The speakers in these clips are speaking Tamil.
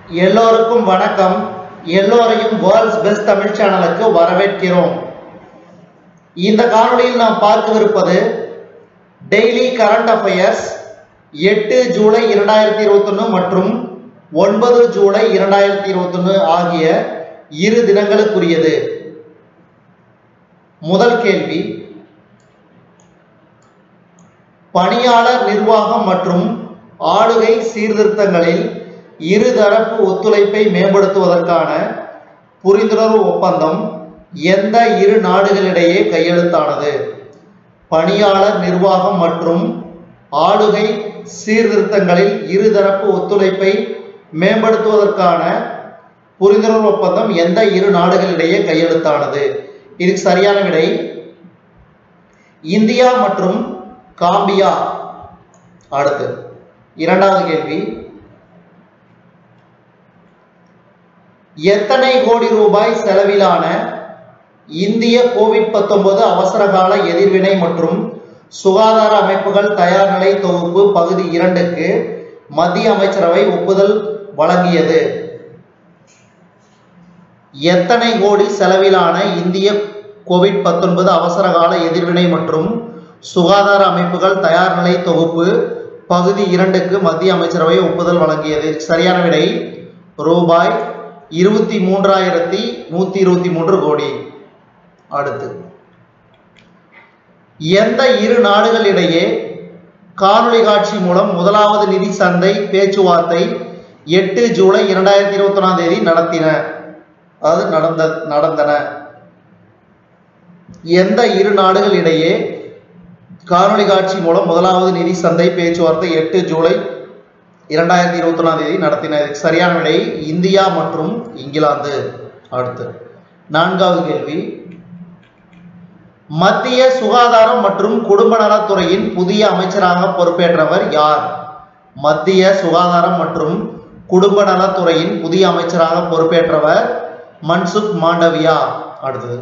எல்லோருக்கும் வணக்கம் எல்லோரையும் வேர்ல்ட்ஸ் பெஸ்ட் தமிழ் சேனலுக்கு வரவேற்கிறோம் இந்த காணொளியில் நாம் பார்க்கவிருப்பது டெய்லி கரண்ட் அஃபயர்ஸ் எட்டு ஜூலை இரண்டாயிரத்தி இருபத்தொன்று மற்றும் ஒன்பது ஜூலை இரண்டாயிரத்தி இருபத்தொன்று ஆகிய இரு தினங்களுக்குரியது முதல் கேள்வி பணியாளர் நிர்வாகம் மற்றும் ஆளுகை சீர்திருத்தங்களில் இருதரப்பு ஒத்துழைப்பை மேம்படுத்துவதற்கான புரிந்துணர்வு ஒப்பந்தம் எந்த இரு நாடுகளிடையே கையெழுத்தானது பணியாளர் நிர்வாகம் மற்றும் ஆளுகை சீர்திருத்தங்களில் இருதரப்பு ஒத்துழைப்பை மேம்படுத்துவதற்கான புரிந்துணர்வு ஒப்பந்தம் எந்த இரு நாடுகளிடையே கையெழுத்தானது இதுக்கு சரியான விடை இந்தியா மற்றும் காம்பியா அடுத்து இரண்டாவது கேள்வி எத்தனை கோடி ரூபாய் செலவிலான இந்திய கோவிட் பத்தொன்பது அவசரகால எதிர்வினை மற்றும் சுகாதார அமைப்புகள் தயார் நிலை தொகுப்பு பகுதி இரண்டுக்கு மத்திய அமைச்சரவை ஒப்புதல் வழங்கியது எத்தனை கோடி செலவிலான இந்திய கோவிட் பத்தொன்பது அவசரகால எதிர்வினை மற்றும் சுகாதார அமைப்புகள் தயார் நிலை தொகுப்பு பகுதி இரண்டுக்கு மத்திய அமைச்சரவை ஒப்புதல் வழங்கியது இதுக்கு சரியான விடை ரூபாய் இருபத்தி மூன்றாயிரத்தி நூத்தி இருபத்தி மூன்று கோடி அடுத்து எந்த இரு நாடுகளிடையே காணொளி காட்சி மூலம் முதலாவது நிதி சந்தை பேச்சுவார்த்தை எட்டு ஜூலை இரண்டாயிரத்தி இருபத்தி ஒன்றாம் தேதி நடத்தின அதாவது நடந்த நடந்தன எந்த இரு நாடுகளிடையே காணொளி காட்சி மூலம் முதலாவது நிதி சந்தை பேச்சுவார்த்தை எட்டு ஜூலை இரண்டாயிரத்தி இருபத்தி ஒன்றாம் தேதி நடத்தின இதுக்கு சரியான விடை இந்தியா மற்றும் இங்கிலாந்து அடுத்து நான்காவது கேள்வி மத்திய சுகாதாரம் மற்றும் குடும்ப நலத்துறையின் புதிய அமைச்சராக பொறுப்பேற்றவர் யார் மத்திய சுகாதாரம் மற்றும் குடும்ப நலத்துறையின் புதிய அமைச்சராக பொறுப்பேற்றவர் மன்சுக் மாண்டவியா அடுத்தது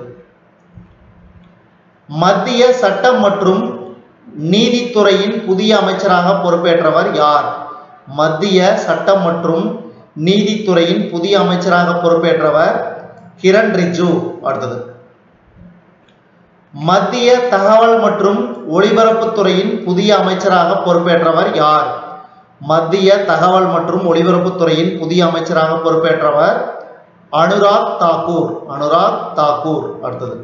மத்திய சட்டம் மற்றும் நீதித்துறையின் புதிய அமைச்சராக பொறுப்பேற்றவர் யார் மத்திய சட்டம் மற்றும் நீதித்துறையின் புதிய அமைச்சராக பொறுப்பேற்றவர் கிரண் ரிஜு அடுத்தது மத்திய தகவல் மற்றும் ஒளிபரப்புத்துறையின் புதிய அமைச்சராக பொறுப்பேற்றவர் யார் மத்திய தகவல் மற்றும் ஒளிபரப்புத்துறையின் புதிய அமைச்சராக பொறுப்பேற்றவர் அனுராக் தாக்கூர் அனுராக் தாக்கூர் அடுத்தது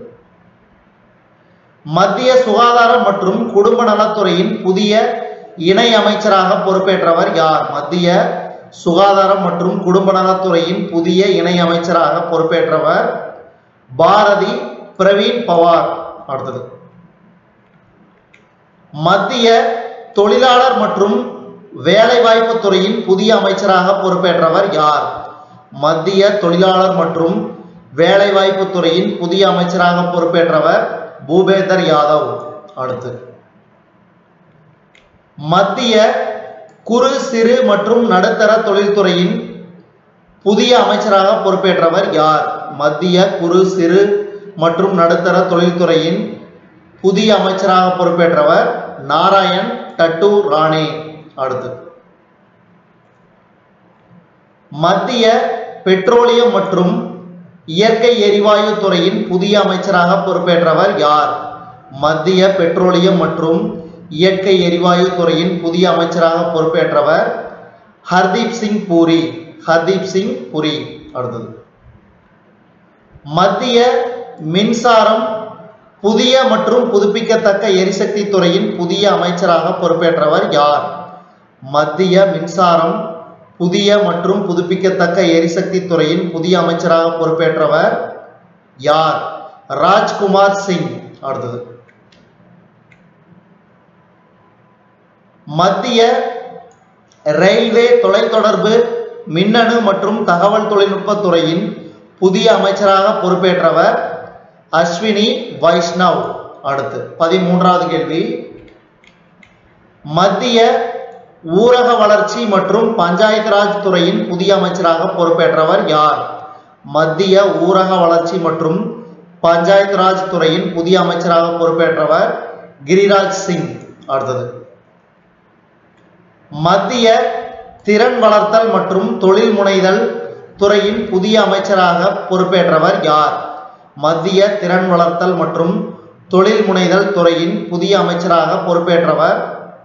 மத்திய சுகாதாரம் மற்றும் குடும்ப நலத்துறையின் புதிய இணை அமைச்சராக பொறுப்பேற்றவர் யார் மத்திய சுகாதாரம் மற்றும் குடும்ப நலத்துறையின் புதிய இணை அமைச்சராக பொறுப்பேற்றவர் பாரதி பிரவீன் பவார் அடுத்தது மத்திய தொழிலாளர் மற்றும் வேலைவாய்ப்பு துறையின் புதிய அமைச்சராக பொறுப்பேற்றவர் யார் மத்திய தொழிலாளர் மற்றும் வேலைவாய்ப்பு துறையின் புதிய அமைச்சராக பொறுப்பேற்றவர் பூபேந்தர் யாதவ் அடுத்து மத்திய குறு சிறு மற்றும் நடுத்தர தொழில்துறையின் புதிய அமைச்சராக பொறுப்பேற்றவர் யார் மத்திய குறு சிறு மற்றும் நடுத்தர தொழில்துறையின் புதிய அமைச்சராக பொறுப்பேற்றவர் நாராயண் டட்டு ராணே அடுத்து மத்திய பெட்ரோலியம் மற்றும் இயற்கை எரிவாயு துறையின் புதிய அமைச்சராக பொறுப்பேற்றவர் யார் மத்திய பெட்ரோலியம் மற்றும் இயற்கை எரிவாயு துறையின் புதிய அமைச்சராக பொறுப்பேற்றவர் ஹர்தீப் சிங் பூரி ஹர்தீப் சிங் புரி அடுத்தது மத்திய மின்சாரம் புதிய மற்றும் புதுப்பிக்கத்தக்க எரிசக்தி துறையின் புதிய அமைச்சராக பொறுப்பேற்றவர் யார் மத்திய மின்சாரம் புதிய மற்றும் புதுப்பிக்கத்தக்க எரிசக்தி துறையின் புதிய அமைச்சராக பொறுப்பேற்றவர் யார் ராஜ்குமார் சிங் அடுத்தது மத்திய ரயில்வே தொலைத்தொடர்பு மின்னணு மற்றும் தகவல் தொழில்நுட்ப துறையின் புதிய அமைச்சராக பொறுப்பேற்றவர் அஸ்வினி வைஷ்ணவ் அடுத்து பதிமூன்றாவது கேள்வி மத்திய ஊரக வளர்ச்சி மற்றும் பஞ்சாயத்து ராஜ் துறையின் புதிய அமைச்சராக பொறுப்பேற்றவர் யார் மத்திய ஊரக வளர்ச்சி மற்றும் பஞ்சாயத்து ராஜ் துறையின் புதிய அமைச்சராக பொறுப்பேற்றவர் கிரிராஜ் சிங் அடுத்தது மத்திய திறன் வளர்த்தல் மற்றும் தொழில் முனைதல் துறையின் புதிய அமைச்சராக பொறுப்பேற்றவர் யார் மத்திய திறன் வளர்த்தல் மற்றும் தொழில் முனைதல் துறையின் புதிய அமைச்சராக பொறுப்பேற்றவர்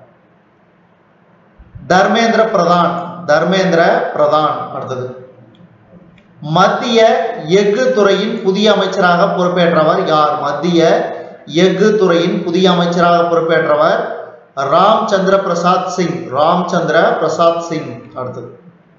தர்மேந்திர பிரதான் தர்மேந்திர பிரதான் அடுத்தது மத்திய எஃகு துறையின் புதிய அமைச்சராக பொறுப்பேற்றவர் யார் மத்திய எஃகு துறையின் புதிய அமைச்சராக பொறுப்பேற்றவர் ராம் சந்திர பிரசாத் சிங் ராம் சந்திர பிரசாத் சிங் அடுத்தது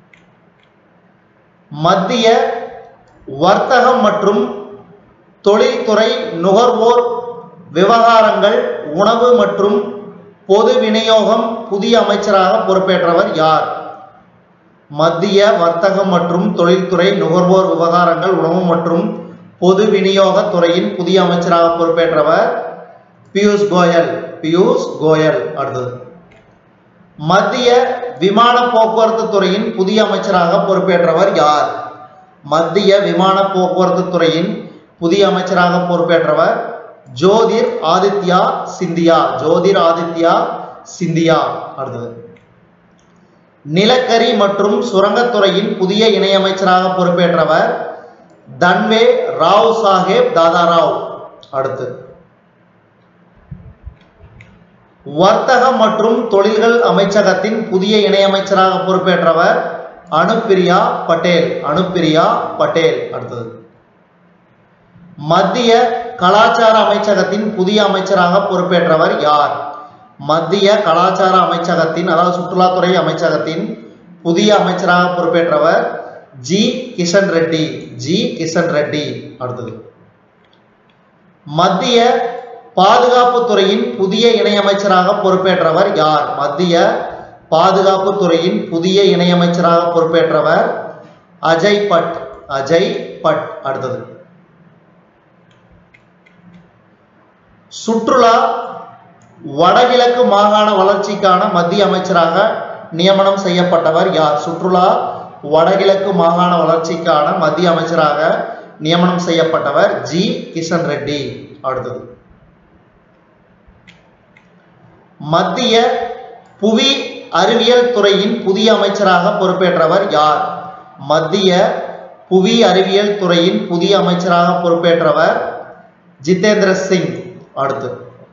மத்திய வர்த்தகம் மற்றும் தொழில்துறை நுகர்வோர் விவகாரங்கள் உணவு மற்றும் பொது விநியோகம் புதிய அமைச்சராக பொறுப்பேற்றவர் யார் மத்திய வர்த்தகம் மற்றும் தொழில்துறை நுகர்வோர் விவகாரங்கள் உணவு மற்றும் பொது விநியோக துறையின் புதிய அமைச்சராக பொறுப்பேற்றவர் பியூஷ் கோயல் பியூஷ் கோயல் அடுத்தது மத்திய விமான போக்குவரத்து துறையின் புதிய அமைச்சராக பொறுப்பேற்றவர் யார் மத்திய விமான போக்குவரத்து துறையின் புதிய அமைச்சராக பொறுப்பேற்றவர் ஜோதிர் ஆதித்யா சிந்தியா ஜோதிர் ஆதித்யா சிந்தியா அடுத்தது நிலக்கரி மற்றும் சுரங்கத்துறையின் புதிய இணையமைச்சராக பொறுப்பேற்றவர் தன்வே ராவ் சாஹேப் தாதாராவ் அடுத்து வர்த்தகம் மற்றும் தொழில்கள் அமைச்சகத்தின் புதிய இணையமைச்சராக பொறுப்பேற்றவர் அனுப்பிரியா பட்டேல் அனுப்பிரியா பட்டேல் அடுத்தது மத்திய கலாச்சார அமைச்சகத்தின் புதிய அமைச்சராக பொறுப்பேற்றவர் யார் மத்திய கலாச்சார அமைச்சகத்தின் அதாவது சுற்றுலாத்துறை அமைச்சகத்தின் புதிய அமைச்சராக பொறுப்பேற்றவர் ஜி கிஷன் ரெட்டி ஜி கிஷன் ரெட்டி அடுத்தது மத்திய பாதுகாப்பு துறையின் புதிய இணையமைச்சராக பொறுப்பேற்றவர் யார் மத்திய பாதுகாப்பு துறையின் புதிய இணையமைச்சராக பொறுப்பேற்றவர் அஜய் பட் அஜய் பட் அடுத்தது சுற்றுலா வடகிழக்கு மாகாண வளர்ச்சிக்கான மத்திய அமைச்சராக நியமனம் செய்யப்பட்டவர் யார் சுற்றுலா வடகிழக்கு மாகாண வளர்ச்சிக்கான மத்திய அமைச்சராக நியமனம் செய்யப்பட்டவர் ஜி கிஷன் ரெட்டி அடுத்தது மத்திய புவி அறிவியல் துறையின் புதிய அமைச்சராக பொறுப்பேற்றவர் யார் மத்திய புவி அறிவியல் துறையின் புதிய அமைச்சராக பொறுப்பேற்றவர் ஜிதேந்திர சிங் அடுத்து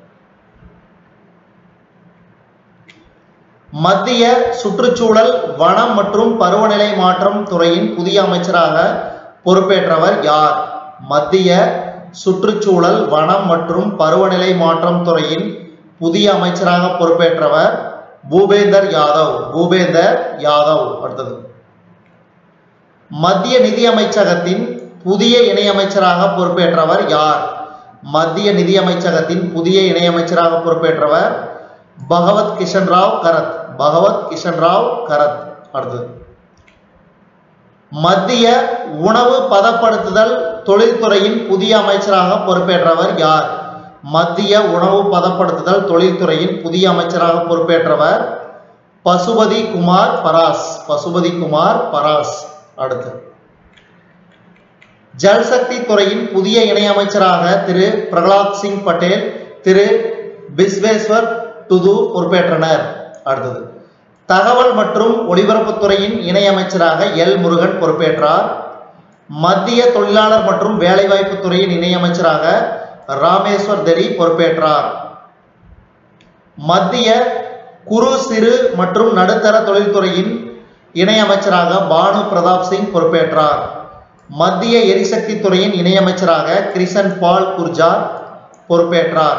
மத்திய சுற்றுச்சூழல் வனம் மற்றும் பருவநிலை மாற்றம் துறையின் புதிய அமைச்சராக பொறுப்பேற்றவர் யார் மத்திய சுற்றுச்சூழல் வனம் மற்றும் பருவநிலை மாற்றம் துறையின் புதிய அமைச்சராக பொறுப்பேற்றவர் பூபேந்தர் யாதவ் பூபேந்தர் யாதவ் அடுத்தது மத்திய நிதி அமைச்சகத்தின் புதிய இணையமைச்சராக பொறுப்பேற்றவர் யார் மத்திய நிதி அமைச்சகத்தின் புதிய இணையமைச்சராக பொறுப்பேற்றவர் பகவத் கிஷன் ராவ் கரத் பகவத் கிஷன் ராவ் கரத் அடுத்தது மத்திய உணவு பதப்படுத்துதல் தொழில்துறையின் புதிய அமைச்சராக பொறுப்பேற்றவர் யார் மத்திய உணவு பதப்படுத்துதல் தொழில்துறையின் புதிய அமைச்சராக பொறுப்பேற்றவர் பசுபதி குமார் பராஸ் பசுபதி குமார் பராஸ் அடுத்து ஜல்சக்தி துறையின் புதிய இணையமைச்சராக திரு பிரகலாத் சிங் பட்டேல் திரு பிஸ்வேஸ்வர் டுது பொறுப்பேற்றனர் அடுத்தது தகவல் மற்றும் ஒலிபரப்புத்துறையின் இணையமைச்சராக எல் முருகன் பொறுப்பேற்றார் மத்திய தொழிலாளர் மற்றும் வேலைவாய்ப்பு துறையின் இணையமைச்சராக ராமேஸ்வர் தெரி பொறுப்பேற்றார் மத்திய குறு சிறு மற்றும் நடுத்தர தொழில்துறையின் இணையமைச்சராக பானு பிரதாப் சிங் பொறுப்பேற்றார் மத்திய எரிசக்தி துறையின் இணையமைச்சராக கிரிசன் பால் குர்ஜார் பொறுப்பேற்றார்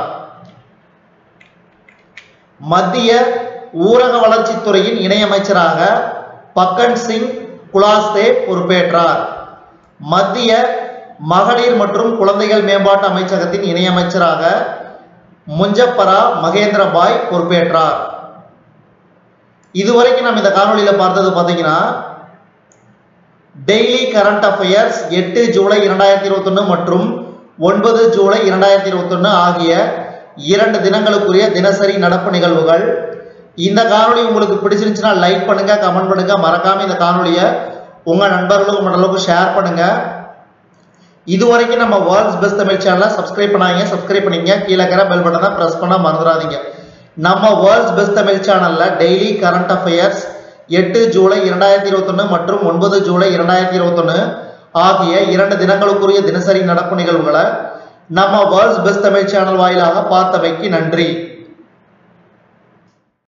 மத்திய ஊரக வளர்ச்சித்துறையின் இணையமைச்சராக பக்கன் சிங் குலாஸ்தே பொறுப்பேற்றார் மத்திய மகளிர் மற்றும் குழந்தைகள் மேம்பாட்டு அமைச்சகத்தின் இணையமைச்சராக முஞ்சப்பரா மகேந்திரபாய் பொறுப்பேற்றார் இதுவரைக்கும் நம்ம இந்த காணொளியில பார்த்தது பார்த்தீங்கன்னா டெய்லி கரண்ட் அஃபேர்ஸ் எட்டு ஜூலை இரண்டாயிரத்தி இருபத்தொன்று மற்றும் ஒன்பது ஜூலை இரண்டாயிரத்தி இருபத்தொன்று ஆகிய இரண்டு தினங்களுக்குரிய தினசரி நடப்பு நிகழ்வுகள் இந்த காணொளி உங்களுக்கு பிடிச்சிருந்துச்சுன்னா லைக் பண்ணுங்க கமெண்ட் பண்ணுங்க மறக்காம இந்த காணொளியை உங்க நண்பர்களுக்கு மற்றளவுக்கு ஷேர் பண்ணுங்க இதுவரைக்கும் நம்ம வேர்ல்ட்ஸ் பெஸ்ட் தமிழ் சேனலை சப்ஸ்கிரைப் பண்ணாங்க சப்ஸ்கிரைப் பண்ணிங்க கீழே இருக்கிற பெல் பட்டனை ப்ரெஸ் பண்ண மறந்துடாதீங்க நம்ம வேர்ல்ட்ஸ் பெஸ்ட் தமிழ் சேனல்ல டெய்லி கரண்ட் அஃபேர்ஸ் எட்டு ஜூலை இரண்டாயிரத்தி இருபத்தொன்று மற்றும் ஒன்பது ஜூலை இரண்டாயிரத்தி இருபத்தொன்று ஆகிய இரண்டு தினங்களுக்குரிய தினசரி நடப்பு நிகழ்வுகளை நம்ம வேர்ல்ட்ஸ் பெஸ்ட் தமிழ் சேனல் வாயிலாக பார்த்தமைக்கு நன்றி